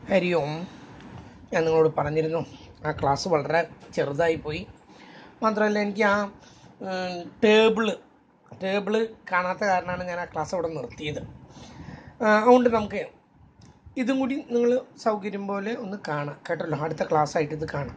ഹരി ഓം ഞാൻ നിങ്ങളോട് പറഞ്ഞിരുന്നു ആ ക്ലാസ് വളരെ ചെറുതായി പോയി മാത്രമല്ല എനിക്ക് ആ ടേബിള് ടേബിള് കാണാത്ത കാരണമാണ് ഞാൻ ആ ക്ലാസ് അവിടെ നിർത്തിയത് ആ, അതുകൊണ്ട് നമുക്ക് ഇതും കൂടി നിങ്ങൾ സൗകര്യം പോലെ ഒന്ന് കാണാം കേട്ടല്ലോ അടുത്ത ക്ലാസ് ആയിട്ട് ഇത് കാണാം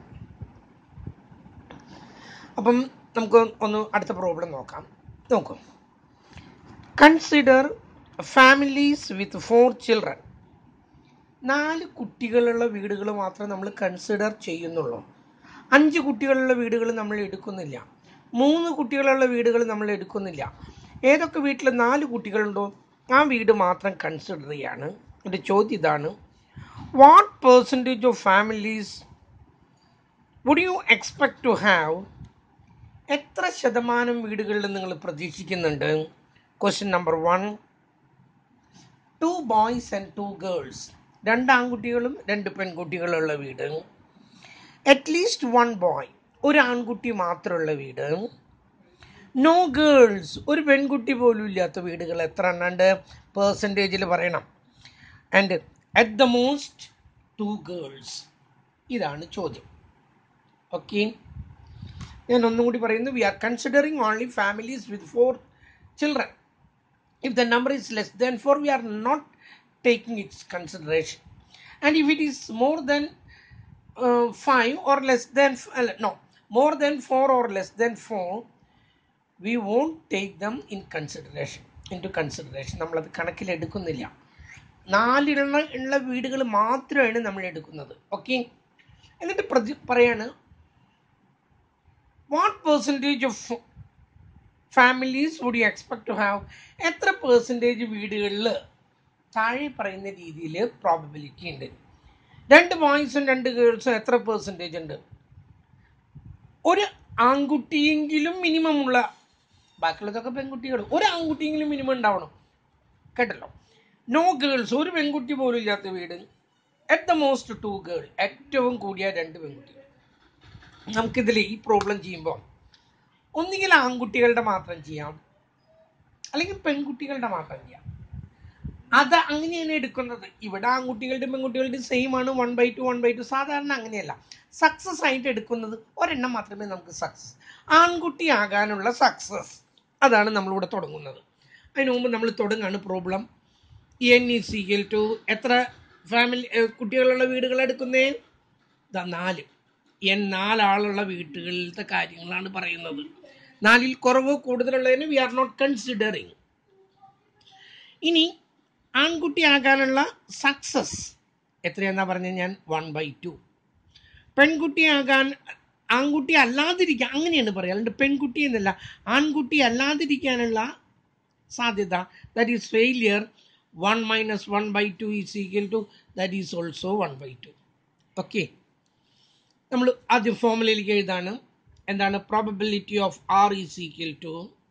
അപ്പം നമുക്ക് ഒന്ന് അടുത്ത പ്രോബ്ലം നോക്കാം നോക്കൂ consider families with four children നാല് കുട്ടികളുള്ള വീടുകൾ മാത്രമേ നമ്മൾ കൺസിഡർ ചെയ്യുന്നുള്ളൂ അഞ്ച് കുട്ടികളുള്ള വീടുകൾ നമ്മൾ എടുക്കുന്നില്ല മൂന്ന് കുട്ടികളുള്ള വീടുകൾ നമ്മൾ എടുക്കുന്നില്ല ഏതൊക്കെ വീട്ടിൽ നാല് കുട്ടികളുണ്ടോ ആ വീട് മാത്രം കൺസിഡർ ചെയ്യാണ് എൻ്റെ ചോദ്യം ഇതാണ് what percentage of families would you expect to have എത്ര ശതമാനം വീടുകളിൽ നിങ്ങൾ പ്രതീക്ഷിക്കുന്നുണ്ട് question number one two boys and two girls രണ്ട് ആൺകുട്ടികളും രണ്ട് പെൺകുട്ടികളുള്ള വീട് അറ്റ്ലീസ്റ്റ് വൺ ബോയ് ഒരു ആൺകുട്ടി മാത്രമുള്ള വീട് നോ ഗേൾസ് ഒരു പെൺകുട്ടി പോലും ഇല്ലാത്ത വീടുകൾ എത്ര എണ്ണുണ്ട് പേഴ്സൻറ്റേജിൽ പറയണം and at the most two girls ഇതാണ് ചോദ്യം ഓക്കെ ഞാൻ ഒന്നും കൂടി പറയുന്നു we are considering only families with four children if the number is less than 4 we are not taking its consideration and if it is more than uh, 5 or less than f- uh, no more than 4 or less than 4 we won't take them in consideration into consideration നമ്മളത് കണക്കിലെടുക്കുന്നില്ല നാലിലുള്ള ഉള്ള വീടുകൾ മാത്രമാണ് നമ്മൾ എടുക്കുന്നത് okay എന്നിട്ട് പ്രതി പറയാണ് what percentage of families would you expect to have എത്ര പേഴ്സൻറ്റേജ് വീടുകളിൽ താഴെ പറയുന്ന രീതിയിൽ പ്രോബബിലിറ്റി ഉണ്ട് രണ്ട് ബോയ്സും രണ്ട് ഗേൾസും എത്ര പേഴ്സൻറ്റേജ് ഉണ്ട് ഒരു ആൺകുട്ടിയെങ്കിലും മിനിമം ഉള്ള ബാക്കിയുള്ളതൊക്കെ പെൺകുട്ടികൾ ഒരു ആൺകുട്ടിയെങ്കിലും മിനിമം ഉണ്ടാവണം കേട്ടല്ലോ നോ ഗേൾസ് ഒരു പെൺകുട്ടി പോലും ഇല്ലാത്ത വീട് at the most two girl ഏറ്റവും കൂടിയ രണ്ട് പെൺകുട്ടികൾ നമുക്കിതിൽ ഈ പ്രോബ്ലം ചെയ്യുമ്പോൾ ഒന്നുകിൽ ആൺകുട്ടികളുടെ മാത്രം ചെയ്യാം അല്ലെങ്കിൽ പെൺകുട്ടികളുടെ മാത്രം ചെയ്യാം അത് അങ്ങനെയാണ് എടുക്കുന്നത് ഇവിടെ ആൺകുട്ടികളുടെയും പെൺകുട്ടികളുടെയും സെയിം ആണ് one by two one by two സാധാരണ അങ്ങനെയല്ല സക്സസ് ആയിട്ട് എടുക്കുന്നത് ഒരെണ്ണം മാത്രമേ നമുക്ക് സക്സസ് ആൺകുട്ടി ആകാനുള്ള സക്സസ് അതാണ് നമ്മളിവിടെ തുടങ്ങുന്നത് അതിന് മുമ്പ് നമ്മൾ തുടങ്ങാണ് problem N is equal to എത്ര ഫാമിലി കുട്ടികളുള്ള വീടുകൾ എടുക്കുന്നേ ദാ നാല് എൻ നാലാളുള്ള വീട്ടുകളിലത്തെ കാര്യങ്ങളാണ് പറയുന്നത് നാലിൽ കുറവ് കൂടുതലുള്ളതിന് വി ആർ നോട്ട് കൺസിഡറിങ് ഇനി ആൺകുട്ടിയാകാനുള്ള സക്സസ് എത്രയെന്നാ പറഞ്ഞ ഞാൻ വൺ ബൈ ടു പെൺകുട്ടിയാകാൻ ആൺകുട്ടി അല്ലാതിരിക്കാൻ അങ്ങനെയാണ് പറയുക അല്ലാണ്ട് പെൺകുട്ടി എന്നല്ല ആൺകുട്ടി അല്ലാതിരിക്കാനുള്ള സാധ്യത that is failure one minus one by two is equal to that is also one by two okay നമ്മൾ ആദ്യം ഫോമുലയിലേക്ക് എഴുതാണ് എന്താണ് probability of R is equal to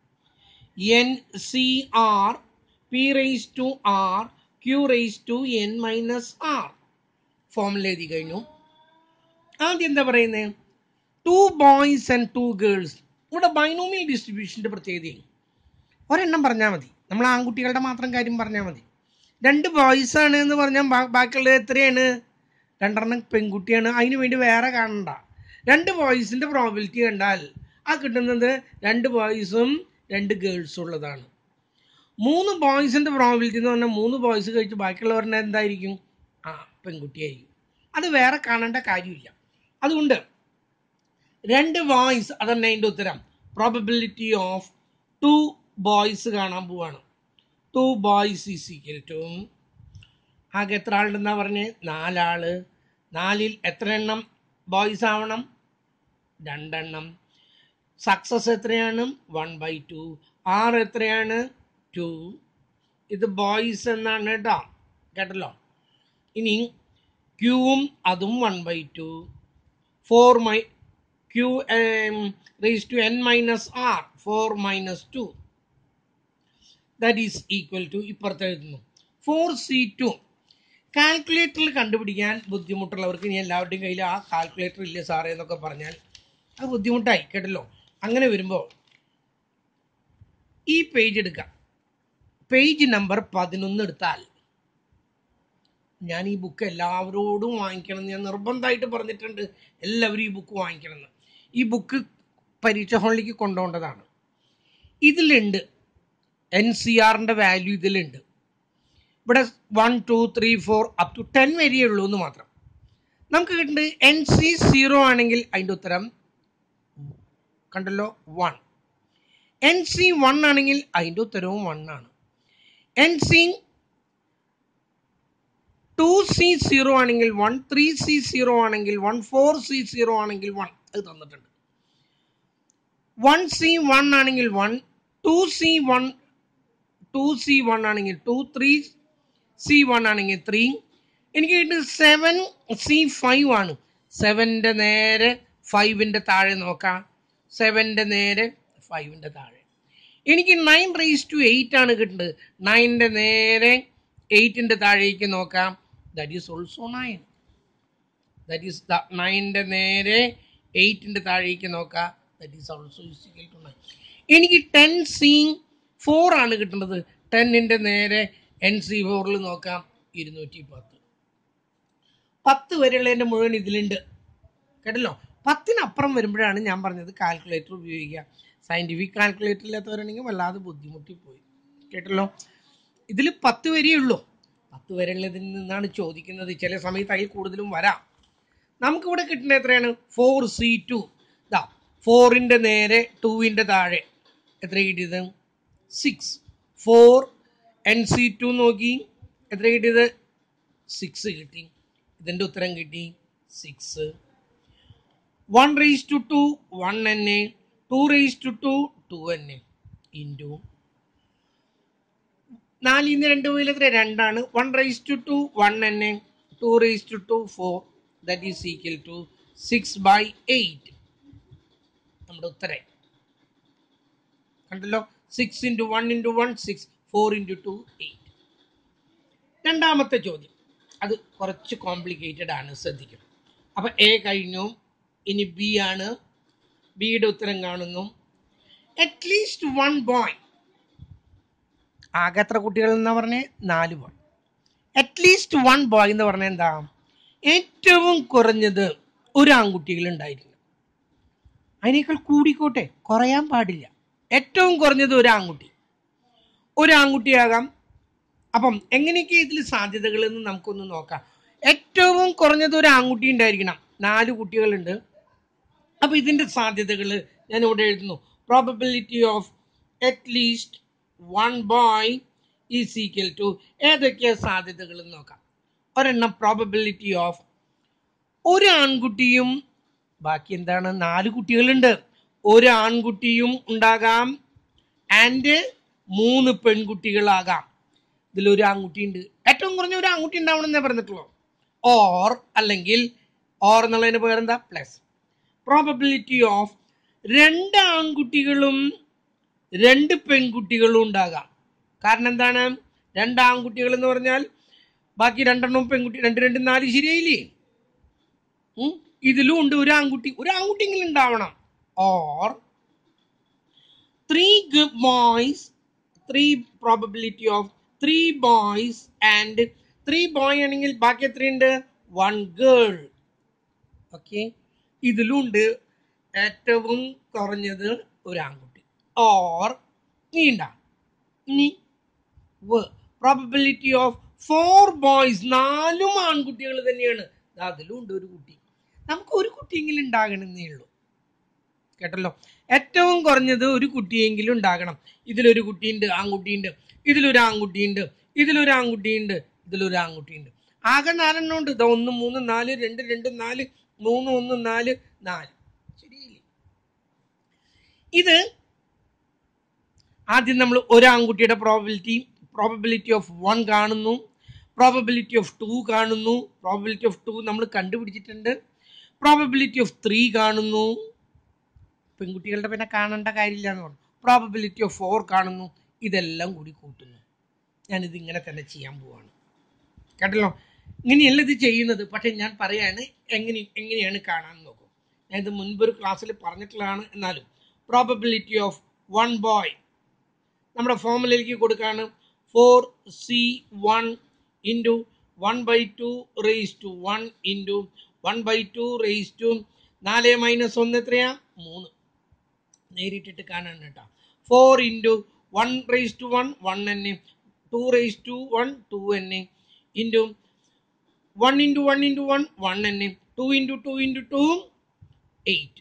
N C R P raise to R Q raise to N minus R formula എഴുതി കഴിഞ്ഞു ആദ്യം എന്താ പറയുന്നത് two boys and two girls ഇവിടെ ബൈനോമിയൽ ഡിസ്ട്രിബ്യൂഷൻ്റെ പ്രത്യേകതയും ഒരെണ്ണം പറഞ്ഞാൽ മതി നമ്മൾ ആൺകുട്ടികളുടെ മാത്രം കാര്യം പറഞ്ഞാൽ മതി രണ്ട് ബോയ്സ് ആണ് എന്ന് പറഞ്ഞാൽ ബാ- ബാക്കിയുള്ളത് എത്രയാണ് രണ്ടെണ്ണം പെൺകുട്ടിയാണ് അതിന് വേണ്ടി വേറെ കാണണ്ട രണ്ട് ബോയ്സിന്റെ പ്രോബിലിറ്റി കണ്ടാൽ ആ കിട്ടുന്നത് രണ്ട് ബോയ്സും രണ്ട് ഗേൾസും ഉള്ളതാണ് മൂന്ന് ബോയ്സിന്റെ പ്രോബിലിറ്റി എന്ന് പറഞ്ഞാൽ മൂന്ന് ബോയ്സ് കഴിച്ച് ബാക്കിയുള്ളവരുടെ എന്തായിരിക്കും ആ പെൺകുട്ടിയായിരിക്കും അത് വേറെ കാണേണ്ട കാര്യമില്ല അതുകൊണ്ട് രണ്ട് ബോയ്സ് അതന്നെ അതിൻ്റെ ഉത്തരം പ്രോബബിലിറ്റി ഓഫ് ടു ബോയ്സ് കാണാൻ പോവാണ് two boys is equal to ആകെ എത്ര ആളുണ്ടെന്നാ പറഞ്ഞ് നാലാള് നാലിൽ എത്ര എണ്ണം ബോയ്സ് ആവണം രണ്ടെണ്ണം സക്സസ് എത്രയാണ് വൺ ബൈ ടു ആർ എത്രയാണ് ടു ഇത് ബോയ്സ് എന്നാണ് കേട്ടോ കേട്ടല്ലോ ഇനി ക്യൂവും അതും one by two four my Q raise to N minus R four minus two that is equal to ഇപ്പുറത്ത് എഴുതുന്നു ഫോർ സി ടു കാൽക്കുലേറ്ററിൽ കണ്ടുപിടിക്കാൻ ബുദ്ധിമുട്ടുള്ളവർക്ക് ഇനി എല്ലാവരുടെയും കയ്യിൽ ആ കാൽക്കുലേറ്റർ ഇല്ല സാറേ എന്നൊക്കെ പറഞ്ഞാൽ അത് ബുദ്ധിമുട്ടായി കേട്ടല്ലോ അങ്ങനെ വരുമ്പോൾ ഈ പേജ് എടുക്കാം പേജ് നമ്പർ പതിനൊന്ന് എടുത്താൽ ഞാൻ ഈ ബുക്ക് എല്ലാവരോടും വാങ്ങിക്കണം എന്ന് ഞാൻ നിർബന്ധമായിട്ട് പറഞ്ഞിട്ടുണ്ട് എല്ലാവരും ഈ ബുക്ക് വാങ്ങിക്കണം എന്ന് ഈ ബുക്ക് പരീക്ഷ ഹാളിലേക്ക് കൊണ്ടുപോകേണ്ടതാണ് ഇതിലുണ്ട് എൻ സി ആറിൻ്റെ വാല്യൂ ഇതിലുണ്ട് ഇവിടെ one two three four up to ten വരെയേ ഉള്ളൂ എന്ന് മാത്രം നമുക്ക് കിട്ടുന്നത് എൻ സി സീറോ ആണെങ്കിൽ അതിൻ്റെ ഉത്തരം കണ്ടല്ലോ വൺ എൻ സി വൺ ആണെങ്കിൽ അതിൻ്റെ ഉത്തരവും വൺ ആണ് N C two C zero ആണെങ്കിൽ വൺ ത്രീ സി സീറോ ആണെങ്കിൽ വൺ ഫോർ സി സീറോ ആണെങ്കിൽ വൺ അത് തന്നിട്ടുണ്ട് വൺ സി വൺ ആണെങ്കിൽ one two C one two C one ആണെങ്കിൽ ടു ത്രീ സി വൺ ആണെങ്കിൽ ത്രീ എനിക്ക് കിട്ടുന്നത് സെവൻ സി ഫൈവ് ആണ് സെവൻ്റെ നേരെ ഫൈവിൻ്റെ താഴെ നോക്കാം സെവൻ്റെ നേരെ ഫൈവിൻ്റെ താഴെ എനിക്ക് നയൻ റേസ് ടു എയ്റ്റ് ആണ് കിട്ടുന്നത് നയൻ്റെ നേരെ എയ്റ്റിൻ്റെ താഴേക്ക് നോക്കാം that is also nine that is നയൻ്റെ നേരെ എയ്റ്റിൻ്റെ താഴേക്ക് നോക്കാം that is also is equal to nine എനിക്ക് ടെൻ സി ഫോർ ആണ് കിട്ടുന്നത് ടെന്നിൻ്റെ നേരെ എൻ സി ഫോറിൽ നോക്കാം ഇരുന്നൂറ്റി പത്ത് പത്ത് വരെയുള്ളതിൻ്റെ മുഴുവൻ ഇതിലുണ്ട് കേട്ടല്ലോ പത്തിനപ്പുറം വരുമ്പോഴാണ് ഞാൻ പറഞ്ഞത് കാൽക്കുലേറ്റർ ഉപയോഗിക്കുക സയൻറ്റിഫിക് കാൽക്കുലേറ്റർ ഇല്ലാത്തവരാണെങ്കിൽ വല്ലാതെ ബുദ്ധിമുട്ടിപ്പോയി കേട്ടല്ലോ ഇതിൽ പത്ത് വരെയേ ഉള്ളൂ പത്ത് വരെയുള്ളതിൽ നിന്നാണ് ചോദിക്കുന്നത് ചില സമയത്ത് അതിൽ കൂടുതലും വരാം നമുക്കിവിടെ കിട്ടുന്നത് എത്രയാണ് ഫോർ സി ടു ഇതാ ഫോറിൻ്റെ നേരെ ടൂവിൻ്റെ താഴെ എത്ര കിട്ടിയത് six four N C two നോക്കി എത്ര കിട്ടിയത് സിക്സ് കിട്ടി ഇതിൻ്റെ ഉത്തരം കിട്ടി six one raise two two one N A two raise two two two N A into നാലിൽ നിന്ന് രണ്ട് പോയില്ല എത്ര രണ്ടാണ് one raise two two one N A two raise two two four that is equal to six by eight നമ്മുടെ ഉത്തരം കണ്ടല്ലോ six into one into one six four into two eight രണ്ടാമത്തെ ചോദ്യം അത് കുറച്ച് കോംപ്ലിക്കേറ്റഡ് ആണ് ശ്രദ്ധിക്കണം അപ്പം എ കഴിഞ്ഞു ഇനി ബി ആണ് ബിയുടെ ഉത്തരം കാണുന്നു അറ്റ്ലീസ്റ്റ് വൺ ബോയ് ആകെ എത്ര കുട്ടികൾ എന്നാ പറഞ്ഞേ നാല് ബോയ് അറ്റ്ലീസ്റ്റ് വൺ ബോയ് എന്ന് പറഞ്ഞാൽ എന്താ ഏറ്റവും കുറഞ്ഞത് ഒരു ആൺകുട്ടികൾ ഉണ്ടായിരിക്കണം അതിനേക്കാൾ കൂടിക്കോട്ടെ കുറയാൻ പാടില്ല ഏറ്റവും കുറഞ്ഞത് ഒരു ആൺകുട്ടി ഒരു ആൺകുട്ടിയാകാം അപ്പം എങ്ങനെയൊക്കെ ഇതിൽ സാധ്യതകൾ എന്ന് നമുക്കൊന്ന് നോക്കാം ഏറ്റവും കുറഞ്ഞത് ഒരു ആൺകുട്ടി ഉണ്ടായിരിക്കണം നാല് കുട്ടികളുണ്ട് അപ്പൊ ഇതിന്റെ സാധ്യതകൾ ഞാൻ ഇവിടെ എഴുതുന്നു probability of at least one boy is equal to ഏതൊക്കെയാ സാധ്യതകൾ എന്ന് നോക്കാം ഒരെണ്ണം പ്രോബബിലിറ്റി ഓഫ് ഒരു ആൺകുട്ടിയും ബാക്കി എന്താണ് നാല് കുട്ടികളുണ്ട് ഒരു ആൺകുട്ടിയും ഉണ്ടാകാം ആൻഡ് മൂന്ന് പെൺകുട്ടികളാകാം ഇതിലൊരു ആൺകുട്ടി ഉണ്ട് ഏറ്റവും കുറഞ്ഞ ഒരു ആൺകുട്ടി ഉണ്ടാവണം എന്നേ പറഞ്ഞിട്ടുള്ളൂ ഓർ അല്ലെങ്കിൽ ഓർ എന്നുള്ളതിന് പേരെന്താ പ്ലസ് പ്രോബബിലിറ്റി ഓഫ് രണ്ട് ആൺകുട്ടികളും രണ്ട് പെൺകുട്ടികളും ഉണ്ടാകാം കാരണം എന്താണ് രണ്ട് ആൺകുട്ടികൾ എന്ന് പറഞ്ഞാൽ ബാക്കി രണ്ടെണ്ണവും പെൺകുട്ടി രണ്ട് രണ്ട് നാല് ശരിയായില്ലേ ഉം? ഇതിലും ഉണ്ട് ഒരു ആൺകുട്ടി ഒരു ആൺകുട്ടിയെങ്കിലും ഉണ്ടാവണം or three boys three probability of three boys and three boy ആണെങ്കിൽ ബാക്കി എത്രയുണ്ട് വൺ ഗേൾ ഓക്കെ ഇതിലുണ്ട് ഏറ്റവും കുറഞ്ഞത് ഒരു ആൺകുട്ടി ഓർ നീണ്ട ഇനി പ്രോബബിലിറ്റി ഓഫ് ഫോർ ബോയ്സ് നാലും ആൺകുട്ടികൾ തന്നെയാണ് ദാ അതിലും ഉണ്ട് ഒരു കുട്ടി നമുക്ക് ഒരു കുട്ടിയെങ്കിലും ഉണ്ടാകണമെന്നേ ഉള്ളൂ കേട്ടല്ലോ ഏറ്റവും കുറഞ്ഞത് ഒരു കുട്ടിയെങ്കിലും ഉണ്ടാകണം ഇതിലൊരു കുട്ടിയുണ്ട് ആൺകുട്ടിയുണ്ട് ഇതിലൊരു ആൺകുട്ടിയുണ്ട് ഇതിലൊരു ആൺകുട്ടിയുണ്ട് ഇതിലൊരു ആൺകുട്ടിയുണ്ട് ആകെ നാലെണ്ണം ഉണ്ട് ഇതാ ഒന്ന് മൂന്ന് നാല് രണ്ട് രണ്ട് നാല് മൂന്ന് ഒന്ന് നാല് നാല് ശരിയില്ലേ ഇത് ആദ്യം നമ്മൾ ഒരു ആൺകുട്ടിയുടെ പ്രോബിലിറ്റി പ്രോബബിലിറ്റി ഓഫ് വൺ കാണുന്നു പ്രോബബിലിറ്റി ഓഫ് ടു കാണുന്നു പ്രോബബിലിറ്റി ഓഫ് ടു നമ്മൾ കണ്ടുപിടിച്ചിട്ടുണ്ട് പ്രോബബിലിറ്റി ഓഫ് ത്രീ കാണുന്നു പെൺകുട്ടികളുടെ പിന്നെ കാണേണ്ട കാര്യമില്ല എന്ന് പറഞ്ഞു പ്രോബബിലിറ്റി ഓഫ് ഫോർ കാണുന്നു ഇതെല്ലാം കൂടി കൂട്ടുന്നു ഞാനിത് ഇങ്ങനെ തന്നെ ചെയ്യാൻ പോവാണ് കേട്ടല്ലോ ഇങ്ങനെയല്ല ഇത് ചെയ്യുന്നത് പക്ഷെ ഞാൻ പറയാണ് എങ്ങനെ എങ്ങനെയാണ് കാണാൻ നോക്കും ഞാൻ ഇത് മുൻപൊരു ക്ലാസ്സിൽ പറഞ്ഞിട്ടുള്ളതാണ് എന്നാലും പ്രോബബിലിറ്റി ഓഫ് വൺ ബോയ് നമ്മുടെ ഫോമിലേക്ക് കൊടുക്കാണ് four C one into one by two raise to one into one by two raise to നാല് മൈനസ് ഒന്ന് എത്രയാ മൂന്ന് നേരിട്ടിട്ട് കാണാൻ കേട്ടോ four into one raise to one one എന്നെ two raise to one two എന്നെ into one into one into one one എന്നെ two into two into two eight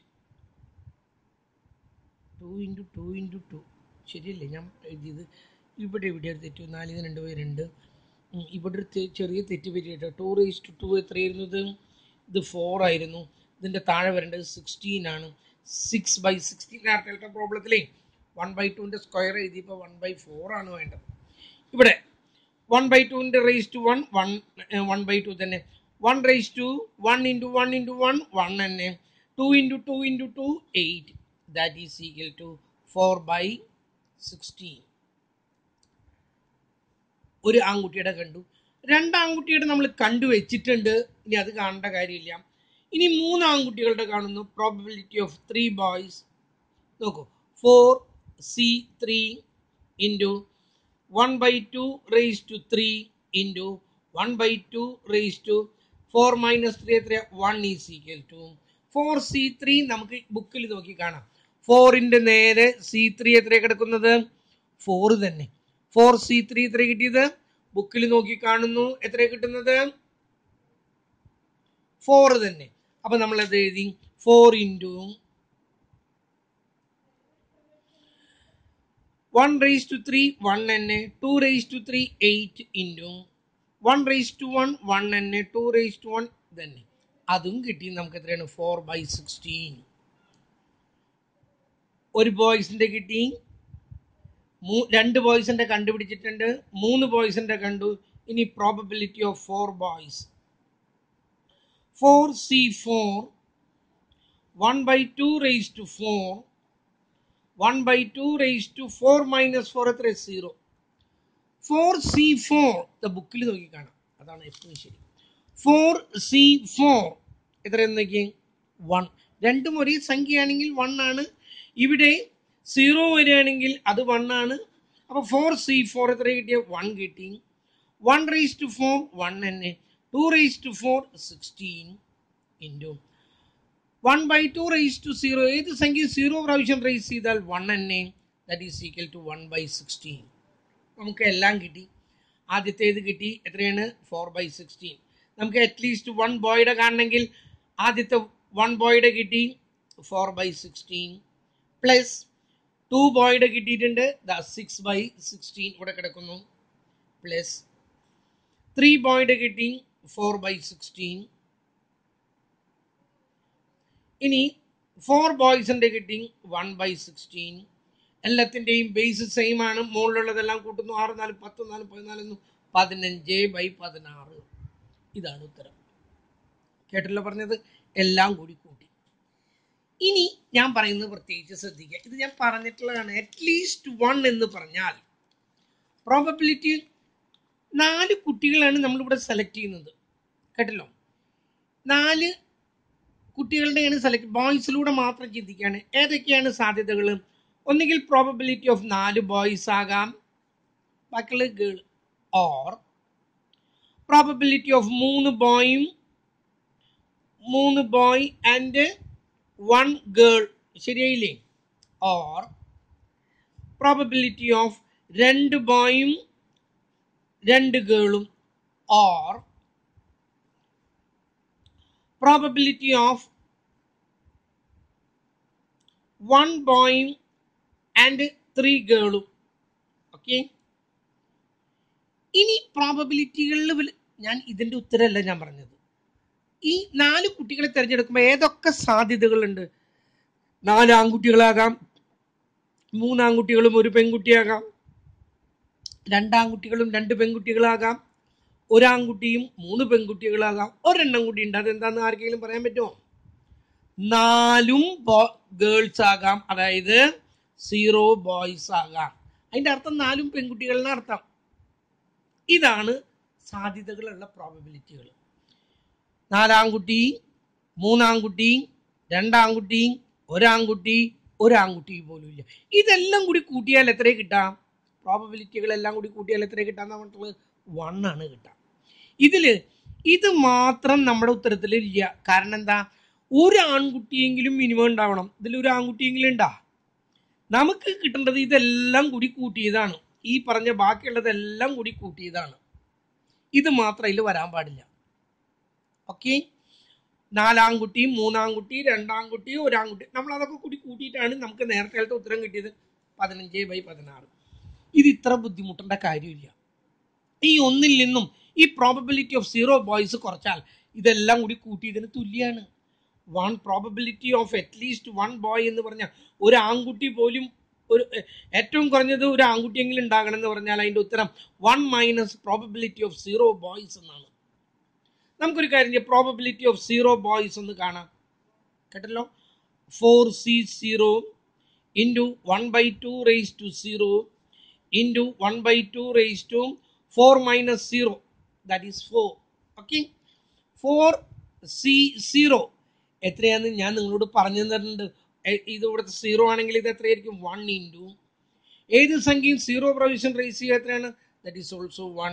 two into two into two ശരിയല്ലേ ഞാൻ എഴുതിയത് ഇവിടെ ഇവിടെ ഒരു തെറ്റ് നാലിന് രണ്ട് പോയി രണ്ട് ഉം, ഇവിടെ ഒരു തെ- ചെറിയ തെറ്റ് പറ്റിയിട്ട് ടു റേസ് ടു ടു എത്രയായിരുന്നു ഇത് ഇത് ഫോർ ആയിരുന്നു ഇതിൻ്റെ താഴെ വരേണ്ടത് സിക്സ്റ്റീൻ ആണ് സിക്സ് ബൈ സിക്സ്റ്റീൻ നേരത്തെ പ്രോബ്ലത്തിലേ വൺ ബൈ ടുവിൻ്റെ സ്ക്വയർ എഴുതിയപ്പോൾ വൺ ബൈ ഫോർ ആണ് വേണ്ടത് ഇവിടെ വൺ ബൈ ടുവിൻ്റെ raise to one one one by two തന്നെ one raise to one into one into one one തന്നെ two into two into two eight that is equal to four by sixteen ഒരു ആൺകുട്ടിയുടെ കണ്ടു രണ്ട് ആൺകുട്ടിയുടെ നമ്മൾ കണ്ടു വെച്ചിട്ടുണ്ട് ഇനി അത് കാണേണ്ട കാര്യമില്ല ഇനി മൂന്ന് ആൺകുട്ടികളുടെ കാണുന്നു പ്രോബിലിറ്റി ഓഫ് ത്രീ ബോയ്സ് നോക്കൂ four C three into one by two raise to three into one by two raise to four minus three എത്ര one is equal to four C three നമുക്ക് ബുക്കിൽ നോക്കി കാണാം ഫോറിൻ്റെ നേരെ സി ത്രീ എത്ര കിടക്കുന്നത് ഫോർ തന്നെ ഫോർ സി ത്രീ എത്ര കിട്ടിയത് ബുക്കിൽ നോക്കി കാണുന്നു എത്ര കിട്ടുന്നത് ഫോർ തന്നെ അപ്പൊ നമ്മൾ അത് എഴുതി four into one raise to three one എന്നെ two raise to three eight into one raise to one one എന്നെ ടു റേസ് ടു വൺ തന്നെ അതും കിട്ടി നമുക്ക് എത്രയാണ് ഫോർ ബൈ സിക്സ്റ്റീൻ ഒരു ബോയ്സിന്റെ കിട്ടി മൂ- രണ്ട് ബോയ്സിന്റെ കണ്ടുപിടിച്ചിട്ടുണ്ട് മൂന്ന് ബോയ്സിന്റെ കണ്ടു ഇനി probability of four boys four C four one by two raise to four one by two raise to four minus four എത്ര സീറോ ഫോർ സി ഫോർ ബുക്കിൽ നോക്കി കാണാം അതാണ് എപ്പോഴും ശരി ഫോർ സി ഫോർ എത്ര നോക്കി വൺ രണ്ടും ഒരേ സംഖ്യയാണെങ്കിൽ വൺ ആണ് ഇവിടെ സീറോ വരികയാണെങ്കിൽ അത് വൺ ആണ് അപ്പോൾ ഫോർ സി ഫോർ എത്ര കിട്ടിയ വൺ കിട്ടി one raise to four one തന്നെ two raise to four sixteen into one by two raise to zero ഏത് സംഖ്യ സീറോ പ്രാവശ്യം റേസ് ചെയ്താൽ വൺ തന്നെ that is equal to one by sixteen നമുക്ക് എല്ലാം കിട്ടി ആദ്യത്തേത് കിട്ടി എത്രയാണ് ഫോർ ബൈ സിക്സ്റ്റീൻ നമുക്ക് അറ്റ്ലീസ്റ്റ് വൺ ബോയുടെ കാണണമെങ്കിൽ ആദ്യത്തെ വൺ ബോയുടെ കിട്ടി four by sixteen plus two ബോയുടെ കിട്ടിയിട്ടുണ്ട് ദ സിക്സ് ബൈ സിക്സ്റ്റീൻ ഇവിടെ കിടക്കുന്നു പ്ലസ് ത്രീ ബോയുടെ കിട്ടി ഫോർ ബൈ സിക്സ്റ്റീൻ ഇനി ഫോർ ബോയ്സിന്റെ കിട്ടി വൺ ബൈ സിക്സ്റ്റീൻ എല്ലാത്തിൻ്റെയും ബേസ് സെയിം ആണ് മുകളിലുള്ളതെല്ലാം കൂട്ടുന്നു ആറ് നാല് പത്ത് നാല് പതിനാലൊന്ന് പതിനഞ്ച് ബൈ പതിനാറ് ഇതാണ് ഉത്തരം കേട്ടല്ലോ പറഞ്ഞത് എല്ലാം കൂടി കൂട്ടി ഇനി ഞാൻ പറയുന്നത് പ്രത്യേകിച്ച് ശ്രദ്ധിക്കുക ഇത് ഞാൻ പറഞ്ഞിട്ടുള്ളതാണ് അറ്റ്ലീസ്റ്റ് വൺ എന്ന് പറഞ്ഞാൽ പ്രോബബിലിറ്റി നാല് കുട്ടികളാണ് നമ്മളിവിടെ സെലക്ട് ചെയ്യുന്നത് കേട്ടല്ലോ നാല് കുട്ടികളുടെയാണ് സെലക്ട് ബോയ്സിലൂടെ മാത്രം ചിന്തിക്കുകയാണ് ഏതൊക്കെയാണ് സാധ്യതകൾ ഒന്നുകിൽ പ്രോബബിലിറ്റി ഓഫ് നാല് ബോയ്സ് ആകാം ബാക്കിയുള്ള ഗേൾ ഓർ പ്രോബബിലിറ്റി ഓഫ് മൂന്ന് ബോയും മൂന്ന് ബോയ് ആൻഡ് വൺ ഗേൾ ശരിയായില്ലേ ഓർ പ്രോബബിലിറ്റി ഓഫ് രണ്ട് ബോയും രണ്ട് ഗേളും or probability of one boy and three girls okay ഇനി പ്രോബബിലിറ്റികളിൽ ഞാൻ ഇതിന്റെ ഉത്തരമല്ല ഞാൻ പറഞ്ഞത് ഈ നാല് കുട്ടികളെ തിരഞ്ഞെടുക്കുമ്പോൾ ഏതൊക്കെ സാധ്യതകളുണ്ട് നാല് ആൺകുട്ടികളാകാം മൂന്നാൺകുട്ടികളും ഒരു പെൺകുട്ടിയാകാം രണ്ടാൺകുട്ടികളും രണ്ട് പെൺകുട്ടികളാകാം ഒരാൺകുട്ടിയും മൂന്ന് പെൺകുട്ടികളാകാം ഒരെണ്ണം കൂടി ഉണ്ട് അതെന്താന്ന് ആർക്കെങ്കിലും പറയാൻ പറ്റുമോ നാലും ഗേൾസ് ആകാം അതായത് സീറോ ബോയ്സ് ആകാം അതിന്റെ അർത്ഥം നാലും പെൺകുട്ടികളുടെ അർത്ഥം ഇതാണ് സാധ്യതകളുള്ള പ്രോബബിലിറ്റികൾ നാലാൺകുട്ടി മൂന്നാൺകുട്ടി രണ്ടാൺകുട്ടി ഒരാൺകുട്ടി ഒരാൺകുട്ടി പോലും ഇല്ല ഇതെല്ലാം കൂടി കൂട്ടിയാൽ എത്ര കിട്ടാം പ്രോബബിലിറ്റികളെല്ലാം കൂടി കൂട്ടിയാൽ എത്ര കിട്ടാന്ന് പറഞ്ഞിട്ടുള്ളത് വൺ ആണ് കിട്ടാം ഇതില് ഇത് മാത്രം നമ്മുടെ ഉത്തരത്തിൽ ഇല്ല കാരണം എന്താ ഒരു ആൺകുട്ടിയെങ്കിലും മിനിമം ഉണ്ടാവണം ഇതിൽ ഒരു ആൺകുട്ടിയെങ്കിലും ഉണ്ടാ നമുക്ക് കിട്ടേണ്ടത് ഇതെല്ലാം കൂടി കൂട്ടിയതാണ് ഈ പറഞ്ഞ ബാക്കിയുള്ളതെല്ലാം കൂടി കൂട്ടിയതാണ് ഇത് മാത്രം ഇതിൽ വരാൻ പാടില്ല ഓക്കെ നാലാംകുട്ടി മൂന്നാംകുട്ടി രണ്ടാംകുട്ടി ഒരാൺകുട്ടി നമ്മൾ അതൊക്കെ കൂടി കൂട്ടിയിട്ടാണ് നമുക്ക് നേരത്തെ ഉത്തരം കിട്ടിയത് പതിനഞ്ച് ബൈ പതിനാറ് ഇത് ഇത്ര ബുദ്ധിമുട്ടേണ്ട കാര്യമില്ല ഈ ഒന്നിൽ നിന്നും ഈ പ്രോബബിലിറ്റി ഓഫ് സീറോ ബോയ്സ് കുറച്ചാൽ ഇതെല്ലാം കൂടി കൂട്ടിയതിന് തുല്യാണ് one probability of at least one boy എന്ന് പറഞ്ഞാൽ ഒരു ആൺകുട്ടി പോലും ഒരു എ- ഏറ്റവും കുറഞ്ഞത് ഒരു ആൺകുട്ടിയെങ്കിലും ഉണ്ടാകണം എന്ന് പറഞ്ഞാൽ അതിന്റെ ഉത്തരം one minus probability of zero boys എന്നാണ് നമുക്കൊരു കാര്യം ചെയ്യാം പ്രോബബിലിറ്റി ഓഫ് സീറോ ബോയ്സ് ഒന്ന് കാണാം കേട്ടല്ലോ four C zero into one by two raise to zero into one by two raise to four minus zero that is four okay four C zero എത്രയാന്ന് ഞാൻ നിങ്ങളോട് പറഞ്ഞു തന്നിട്ടുണ്ട് എ- ഇത് ഇവിടുത്തെ സീറോ ആണെങ്കിൽ ഇത് എത്രയായിരിക്കും വൺ ഇൻറ്റു ഏത് സംഖ്യയും സീറോ പ്രൊവിഷൻ റേസ് ചെയ്യുക എത്രയാണ് that is also one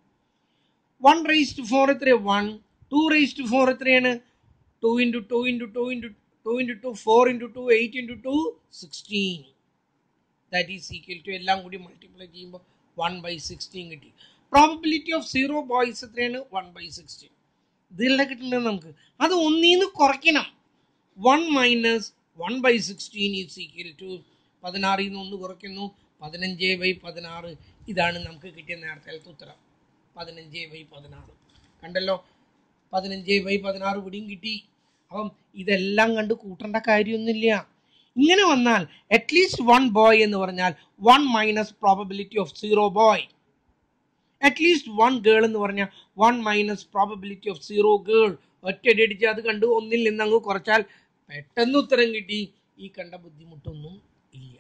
one raise to four എത്ര one two raise to four എത്രയാണ് two into two into two into two into two four into two eight into two sixteen that is equal to എല്ലാം കൂടി multiply ചെയ്യുമ്പോൾ one by sixteen കിട്ടി probability of zero boys എത്രയാണ് one by sixteen ഇതിലുള്ള കിട്ടുന്നത് നമുക്ക് അത് ഒന്നീന്ന് കുറയ്ക്കണം one minus one by sixteen is equal to പതിനാറിൽ നിന്ന് ഒന്ന് കുറയ്ക്കുന്നു പതിനഞ്ച് ബൈ പതിനാറ് ഇതാണ് നമുക്ക് കിട്ടിയ നേരത്തെ ഉത്തരം പതിനഞ്ച് ബൈ പതിനാറ് കണ്ടല്ലോ പതിനഞ്ച് ബൈ പതിനാറ് ഇവിടെയും കിട്ടി അപ്പം ഇതെല്ലാം കണ്ട് കൂട്ടേണ്ട കാര്യമൊന്നുമില്ല ഇങ്ങനെ വന്നാൽ അറ്റ്ലീസ്റ്റ് വൺ ബോയ് എന്ന് പറഞ്ഞാൽ one minus probability of zero boy at least one girl എന്ന് പറഞ്ഞാൽ one minus probability of zero girl ഒറ്റയടിച്ച് അത് കണ്ട് ഒന്നിൽ നിന്ന് അങ്ങ് കുറച്ചാൽ പെട്ടെന്ന് ഉത്തരം കിട്ടി ഈ കണ്ട ബുദ്ധിമുട്ടൊന്നും ഇല്ല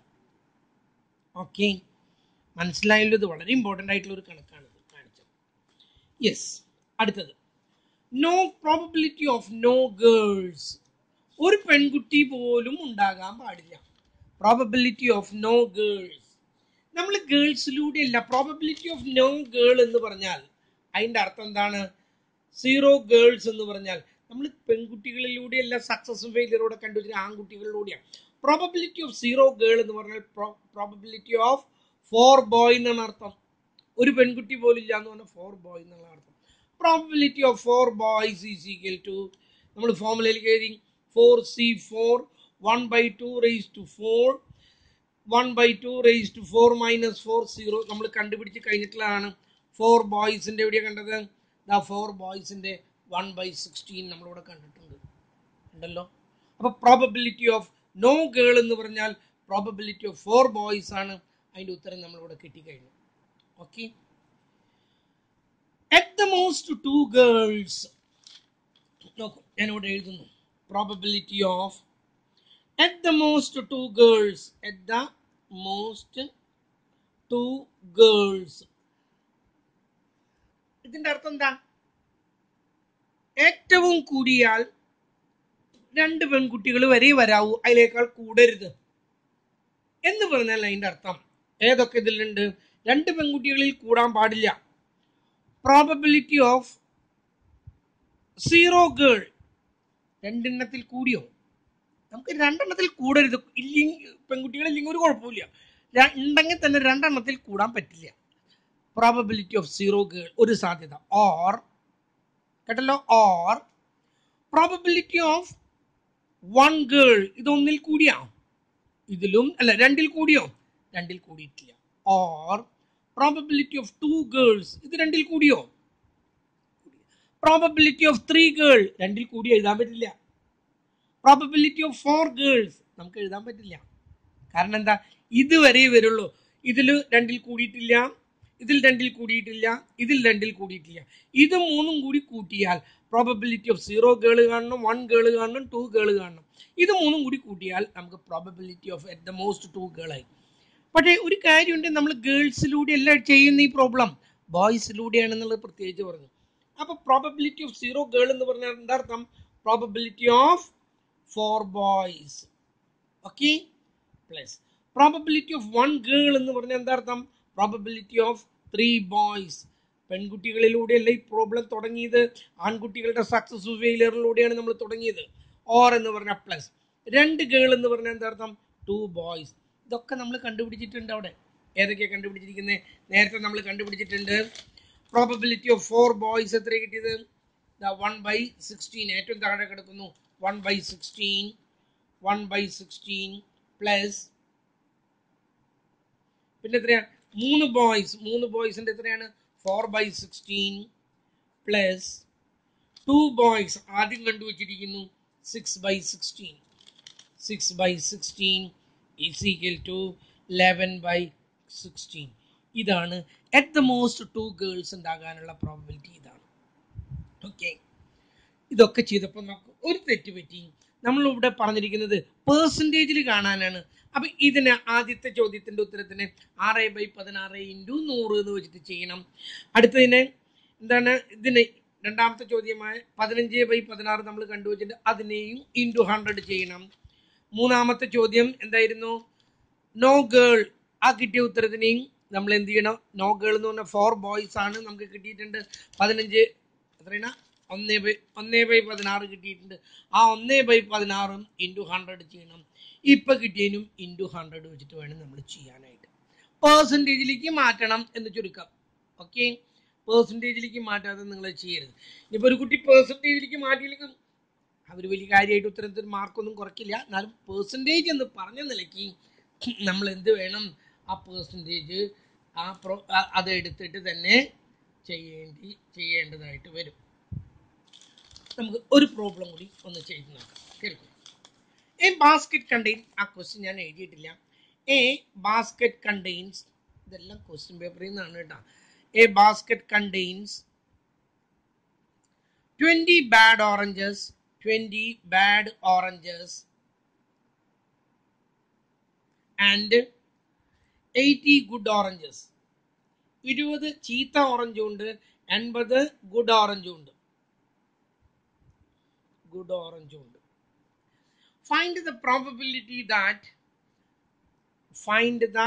ഓക്കെ മനസ്സിലായല്ലോ ഇത് വളരെ ഇമ്പോർട്ടൻ്റ് ആയിട്ടുള്ള ഒരു കണക്കാണ് ഇത് കാണിച്ചത് യെസ് അടുത്തത് no probability of no girls ഒരു പെൺകുട്ടി പോലും ഉണ്ടാകാൻ പാടില്ല പ്രോബബിലിറ്റി ഓഫ് നോ ഗേൾസ് നമ്മൾ ഗേൾസിലൂടെ അല്ല പ്രോബബിലിറ്റി ഓഫ് നോ ഗേൾ എന്ന് പറഞ്ഞാൽ അതിന്റെ അർത്ഥം എന്താണ് സീറോ ഗേൾസ് എന്ന് പറഞ്ഞാൽ നമ്മൾ പെൺകുട്ടികളിലൂടെയല്ല സക്സസും ഫെയിലിയറോടെ കണ്ടുവരുന്ന ആൺകുട്ടികളിലൂടെയാണ് പ്രോബബിലിറ്റി ഓഫ് സീറോ ഗേൾ എന്ന് പറഞ്ഞാൽ പ്രോബബിലിറ്റി ഓഫ് ഫോർ ബോയ് എന്നാണ് അർത്ഥം ഒരു പെൺകുട്ടി പോലും ഇല്ല എന്ന് പറഞ്ഞാൽ ഫോർ ബോയ് എന്നുള്ള അർത്ഥം probability of four boys is equal to നമ്മൾ ഫോമുലയിലേക്ക് എഴുതി four C four one by two raise to four one by two raise to four minus four zero നമ്മൾ കണ്ടുപിടിച്ച് കഴിഞ്ഞിട്ടുള്ളതാണ് ഫോർ ബോയ്സിൻ്റെ എവിടെയാണ് കണ്ടത് ദാ ഫോർ ബോയ്സിൻ്റെ വൺ ബൈ സിക്സ്റ്റീൻ നമ്മളിവിടെ കണ്ടിട്ടുണ്ട് ഉണ്ടല്ലോ അപ്പോൾ പ്രോബബിലിറ്റി ഓഫ് നോ ഗേൾ എന്ന് പറഞ്ഞാൽ പ്രോബബിലിറ്റി ഓഫ് ഫോർ ബോയ്സ് ആണ് അതിൻ്റെ ഉത്തരം നമ്മളിവിടെ കിട്ടിക്കഴിഞ്ഞു okay at the most two girls നോക്കൂ ഞാനിവിടെ എഴുതുന്നു probability of at the most two girls at the most two girls ഇതിന്റെ അർത്ഥം എന്താ ഏറ്റവും കൂടിയാൽ രണ്ട് പെൺകുട്ടികൾ വരെ വരാവൂ അതിലേക്കാൾ കൂടരുത് എന്ന് പറഞ്ഞാൽ അതിന്റെ അർത്ഥം ഏതൊക്കെ ഇതിലുണ്ട് രണ്ട് പെൺകുട്ടികളിൽ കൂടാൻ പാടില്ല പ്രോബബിലിറ്റി ഓഫ് സീറോ ഗേൾ രണ്ടെണ്ണത്തിൽ കൂടിയോ നമുക്ക് രണ്ടെണ്ണത്തിൽ കൂടരുത് ഇല്ലെങ്കിൽ പെൺകുട്ടികളില്ലെങ്കിൽ ഒരു കുഴപ്പമില്ല ര- ഉണ്ടെങ്കിൽ തന്നെ രണ്ടെണ്ണത്തിൽ കൂടാൻ പറ്റില്ല പ്രോബബിലിറ്റി ഓഫ് സീറോ ഗേൾ ഒരു സാധ്യത ഓർ കേട്ടല്ലോ or probability of one girl ഇതൊന്നിൽ കൂടിയാ ഇതിലും അല്ല രണ്ടിൽ കൂടിയോ രണ്ടിൽ കൂടിയിട്ടില്ല or probability of two girls ഇത് രണ്ടിൽ കൂടിയോ പ്രോബബിലിറ്റി ഓഫ് ത്രീ ഗേൾ രണ്ടിൽ കൂടി എഴുതാൻ പറ്റില്ല പ്രോബബിലിറ്റി ഓഫ് ഫോർ ഗേൾസ് നമുക്ക് എഴുതാൻ പറ്റില്ല കാരണം എന്താ ഇതുവരെ വരുള്ളൂ ഇതിൽ രണ്ടിൽ കൂടിയിട്ടില്ല ഇതിൽ രണ്ടിൽ കൂടിയിട്ടില്ല ഇതിൽ രണ്ടിൽ കൂടിയിട്ടില്ല ഇത് മൂന്നും കൂടി കൂട്ടിയാൽ പ്രോബബിലിറ്റി ഓഫ് സീറോ ഗേൾ കാണണം വൺ ഗേൾ കാണണം ടു ഗേൾ കാണണം ഇത് മൂന്നും കൂടി കൂട്ടിയാൽ നമുക്ക് probability of at the most two ഗേളായി പക്ഷേ ഒരു കാര്യമുണ്ട് നമ്മൾ ഗേൾസിലൂടെ അല്ല ചെയ്യുന്ന ഈ പ്രോബ്ലം ബോയ്സിലൂടെയാണെന്നുള്ളത് പ്രത്യേകിച്ച് പറഞ്ഞു അപ്പോൾ പ്രോബബിലിറ്റി ഓഫ് സീറോ ഗേൾ എന്ന് പറഞ്ഞാൽ എന്താ അർത്ഥം probability of four boys okay plus probability of one girl എന്ന് പറഞ്ഞാൽ എന്താ അർത്ഥം പ്രോബബിലിറ്റി ഓഫ് ത്രീ ബോയ്സ് പെൺകുട്ടികളിലൂടെയല്ല ഈ പ്രോബ്ലം തുടങ്ങിയത് ആൺകുട്ടികളുടെ സക്സസ് ഫെയിലിയറിലൂടെയാണ് നമ്മൾ തുടങ്ങിയത് ഓർ എന്ന് പറഞ്ഞാൽ പ്ലസ് രണ്ട് ഗേൾ എന്ന് പറഞ്ഞാൽ എന്താ അർത്ഥം ടു ബോയ്സ് ഇതൊക്കെ നമ്മൾ കണ്ടുപിടിച്ചിട്ടുണ്ട് അവിടെ ഏതൊക്കെയാണ് കണ്ടുപിടിച്ചിരിക്കുന്നത് നേരത്തെ നമ്മൾ കണ്ടുപിടിച്ചിട്ടുണ്ട് പ്രോബബിലിറ്റി ഓഫ് ഫോർ ബോയ്സ് എത്ര കിട്ടിയത് വൺ ബൈ സിക്സ്റ്റീൻ ഏറ്റവും താഴെ കിടക്കുന്നു one by sixteen one by sixteen plus പിന്നെ എത്രയാണ് മൂന്ന് ബോയ്സ് മൂന്ന് ബോയ്സിന്റെ എത്രയാണ് four by sixteen plus two boys ആദ്യം കണ്ടുവച്ചിരിക്കുന്നു six by sixteen six by sixteen is equal to eleven by sixteen ഇതാണ് at the most two girls ഉണ്ടാകാനുള്ള പ്രോബിലിറ്റി ഇതാണ് ഓക്കെ ഇതൊക്കെ ചെയ്തപ്പോൾ നമുക്ക് ഒരു തെറ്റ് പറ്റി നമ്മളിവിടെ പറഞ്ഞിരിക്കുന്നത് പേഴ്സൻറ്റേജിൽ കാണാനാണ് അപ്പൊ ഇതിന് ആദ്യത്തെ ചോദ്യത്തിന്റെ ഉത്തരത്തിന് ആറ് ബൈ പതിനാറ് ഇൻറ്റു നൂറ് എന്ന് വെച്ചിട്ട് ചെയ്യണം അടുത്തതിന് എന്താണ് ഇതിന് രണ്ടാമത്തെ ചോദ്യമായ പതിനഞ്ച് ബൈ പതിനാറ് നമ്മൾ കണ്ടുവച്ചിട്ട് അതിനെയും ഇൻറ്റു ഹൺഡ്രഡ് ചെയ്യണം മൂന്നാമത്തെ ചോദ്യം എന്തായിരുന്നു നോ ഗേൾ ആ കിട്ടിയ ഉത്തരത്തിനെയും നമ്മൾ എന്ത് ചെയ്യണം നോ ഗേൾ എന്ന് പറഞ്ഞാൽ ഫോർ ബോയ്സ് ആണ് നമുക്ക് കിട്ടിയിട്ടുണ്ട് പതിനഞ്ച് എത്രയാണ് ഒന്നേ ബൈ ഒന്നേ ബൈ പതിനാറ് കിട്ടിയിട്ടുണ്ട് ആ ഒന്നേ ബൈ പതിനാറും ഇൻറ്റു ഹൺഡ്രഡ് ചെയ്യണം ഇപ്പം കിട്ടിയതിനും ഇൻറ്റു ഹൺഡ്രഡ് വെച്ചിട്ട് വേണം നമ്മൾ ചെയ്യാനായിട്ട് പേഴ്സൻറ്റേജിലേക്ക് മാറ്റണം എന്ന് ചുരുക്കം ഓക്കെ പേഴ്സൻറ്റേജിലേക്ക് മാറ്റാതെ നിങ്ങൾ ചെയ്യരുത് ഇനിയിപ്പോൾ ഒരു കുട്ടി പേഴ്സൻറ്റേജിലേക്ക് മാറ്റിയില്ലെങ്കിൽ അവർ വലിയ കാര്യമായിട്ട് ഉത്തരത്തിൽ മാർക്കൊന്നും കുറയ്ക്കില്ല എന്നാലും പേഴ്സൻറ്റേജ് എന്ന് പറഞ്ഞ നിലയ്ക്ക് നമ്മൾ എന്ത് വേണം ആ പേഴ്സൻറ്റേജ് ആ പ്രോ ആ- അത് എടുത്തിട്ട് തന്നെ ചെയ്യേണ്ടി ചെയ്യേണ്ടതായിട്ട് വരും നമുക്ക് ഒരു പ്രോബ്ലം കൂടി ഒന്ന് ചെയ്ത് നോക്കാം കേൾക്കും എ ബാസ്ക്കറ്റ് കണ്ടെയ്ൻ ആ ക്വസ്റ്റ്യൻ ഞാൻ എഴുതിയിട്ടില്ല എ ബാസ്ക്കറ്റ് കണ്ടെയ്ൻസ് ഇതെല്ലാം ക്വസ്റ്റ്യൻ പേപ്പറിൽ നിന്നാണ് കേട്ടോ a basket contains twenty bad oranges twenty bad oranges and eighty good oranges ഇരുപത് ചീത്ത ഓറഞ്ചും ഉണ്ട് എൺപത് ഗുഡ് ഓറഞ്ചും ഉണ്ട് ഗുഡ് ഓറഞ്ചും ഉണ്ട് find the probability that find the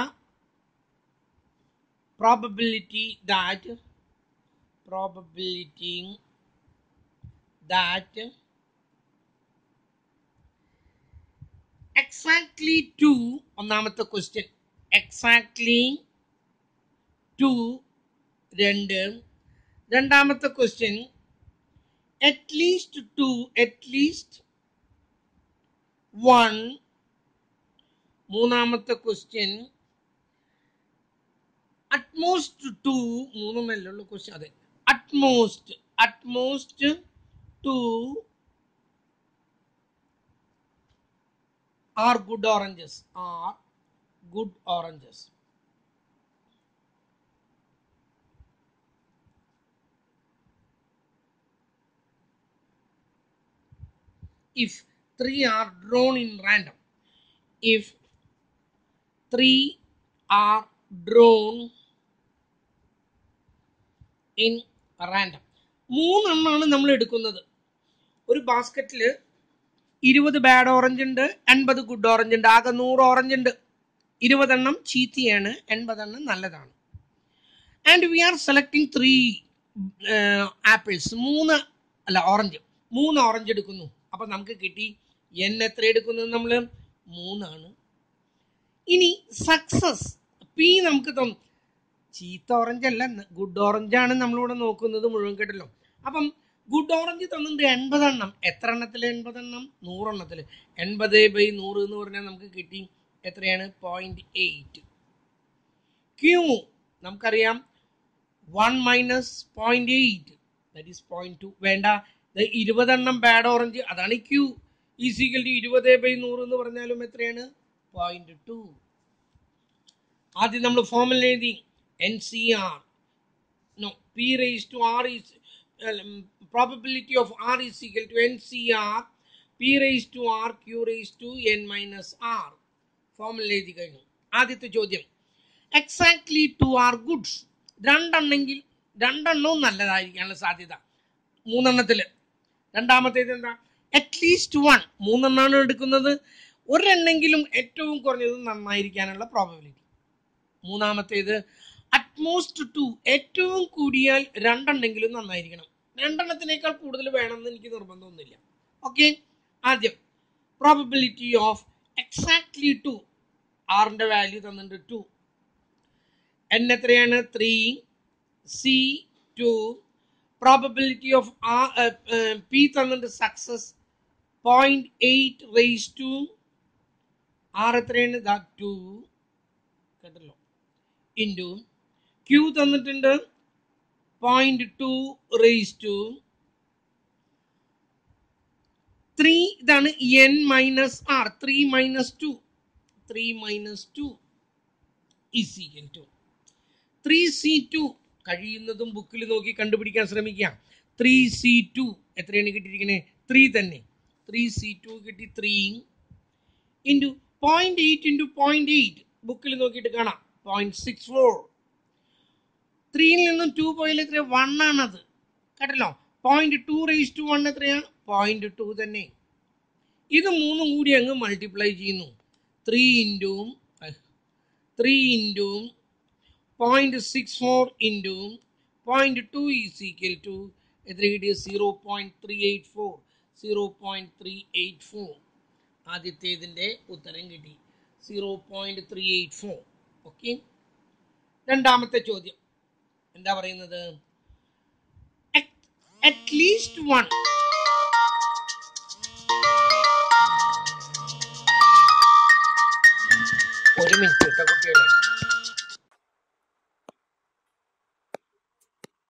probability that probability that exactly two ഒന്നാമത്തെ ക്വസ്റ്റ്യൻ എക്സാക്ട്ലി ടു രണ്ട് രണ്ടാമത്തെ question at least two at least one മൂന്നാമത്തെ ക്വസ്റ്റ്യൻ അറ്റ്മോസ്റ്റ് ടു മൂന്നല്ലേ ഉള്ളൂ ക്വസ്റ്റ്യൻ അതെ at most at most two are good oranges are good oranges if three are drawn in random if three are drawn in random മൂന്നെണ്ണമാണ് നമ്മൾ എടുക്കുന്നത് ഒരു ബാസ്ക്കറ്റിൽ ഇരുപത് ബാഡ് ഓറഞ്ച് ഉണ്ട് എൺപത് ഗുഡ് ഓറഞ്ച് ഉണ്ട് ആകെ നൂറ് ഓറഞ്ച് ഉണ്ട് ഇരുപതെണ്ണം ചീത്തയാണ് എൺപതെണ്ണം നല്ലതാണ് and we are selecting three apples മൂന്ന് അല്ല ഓറഞ്ച് മൂന്ന് ഓറഞ്ച് എടുക്കുന്നു അപ്പം നമുക്ക് കിട്ടി എൻ എത്ര എടുക്കുന്നത് നമ്മൾ മൂന്നാണ് ഇനി സക്സസ് പി നമുക്ക് തോന്നും ചീത്ത ഓറഞ്ച് അല്ല ഗുഡ് ഓറഞ്ച് ആണ് നമ്മളിവിടെ നോക്കുന്നത് മുഴുവൻ കേട്ടല്ലോ അപ്പം ഗുഡ് ഓറഞ്ച് തന്നിട്ട് എൺപതെണ്ണം എത്ര എണ്ണത്തിൽ എൺപതെണ്ണം നൂറെണ്ണത്തിൽ എൺപത് ബൈ നൂറ് എന്ന് പറഞ്ഞാൽ നമുക്ക് കിട്ടി എത്രയാണ് പോയിന്റ് എയ്റ്റ് ക്യൂ നമുക്കറിയാം one minus point eight that is point two വേണ്ട ദേ ഇരുപതെണ്ണം ബാഡ് ഓറഞ്ച് അതാണ് ക്യൂ ഈസിക്കൽ ഇരുപത് ബൈ നൂറ് എന്ന് പറഞ്ഞാലും എത്രയാണ് പോയിന്റ് ടു ആദ്യം നമ്മൾ ഫോമിൽ എഴുതി N C R no P raise to R is probability of R is equal to N C R P raise to R Q raise to N minus R ഫോമിൽ എഴുതി കഴിഞ്ഞു ആദ്യത്തെ ചോദ്യം എക്സാക്ട്ലി ടു ആർ ഗുഡ്സ് രണ്ടെണ്ണെങ്കിൽ രണ്ടെണ്ണവും നല്ലതായിരിക്കാനുള്ള സാധ്യത മൂന്നെണ്ണത്തില് രണ്ടാമത്തേത് എന്താ അറ്റ്ലീസ്റ്റ് വൺ മൂന്നെണ്ണമാണ് എടുക്കുന്നത് ഒരെണ്ണെങ്കിലും ഏറ്റവും കുറഞ്ഞത് നന്നായിരിക്കാനുള്ള പ്രോബബിലിറ്റി മൂന്നാമത്തേത് അറ്റ്മോസ്റ്റ് ടു ഏറ്റവും കൂടിയാൽ രണ്ടെണ്ണെങ്കിലും നന്നായിരിക്കണം രണ്ടെണ്ണത്തിനേക്കാൾ കൂടുതൽ വേണമെന്ന് എനിക്ക് നിർബന്ധമൊന്നുമില്ല ഓക്കെ ആദ്യം പ്രോബബിലിറ്റി ഓഫ് എക്സാക്ട്ലി ടു ആറിന്റെ വാല്യൂ തന്നിട്ടുണ്ട് ടു എൻ എത്രയാണ് three C two probability of P തന്നിട്ടുണ്ട് success point eight raise to R എത്രയാണ് ദാ ടു കേട്ടല്ലോ ഇൻറ്റു ക്യൂ തന്നിട്ടുണ്ട് point two raise to three ഇതാണ് N minus R three minus two three minus two is equal to three C two കഴിയുന്നതും ബുക്കിൽ നോക്കി കണ്ടുപിടിക്കാൻ ശ്രമിക്കാം ത്രീ സി ടു എത്രയാണ് കിട്ടിയിരിക്കുന്നത് ത്രീ തന്നെ ത്രീ സി ടു കിട്ടി three into point eight into point eight ബുക്കിൽ നോക്കിയിട്ട് കാണാം പോയിന്റ് സിക്സ് ഫോർ ത്രീയിൽ നിന്നും ടു പോയാൽ എത്രയാണ് വൺ ആണത് കേട്ടല്ലോ point two raise to one എത്രയാണ് പോയിന്റ് ടു തന്നെ ഇത് മൂന്നും കൂടി അങ്ങ് മൾട്ടിപ്ലൈ ചെയ്യുന്നു ത്രീ ഇൻറ്റും ത്രീ ഇൻറ്റും point six four into point two is equal to എത്ര കിട്ടിയ zero point three eight four zero point three eight four ആദ്യത്തേതിൻ്റെ ഉത്തരം കിട്ടി zero point three eight four okay രണ്ടാമത്തെ ചോദ്യം എന്താ പറയുന്നത് അറ്റ്ലീസ്റ്റ് വൺ ഒരു മിനിറ്റ് കേട്ടോ കുട്ടികളെ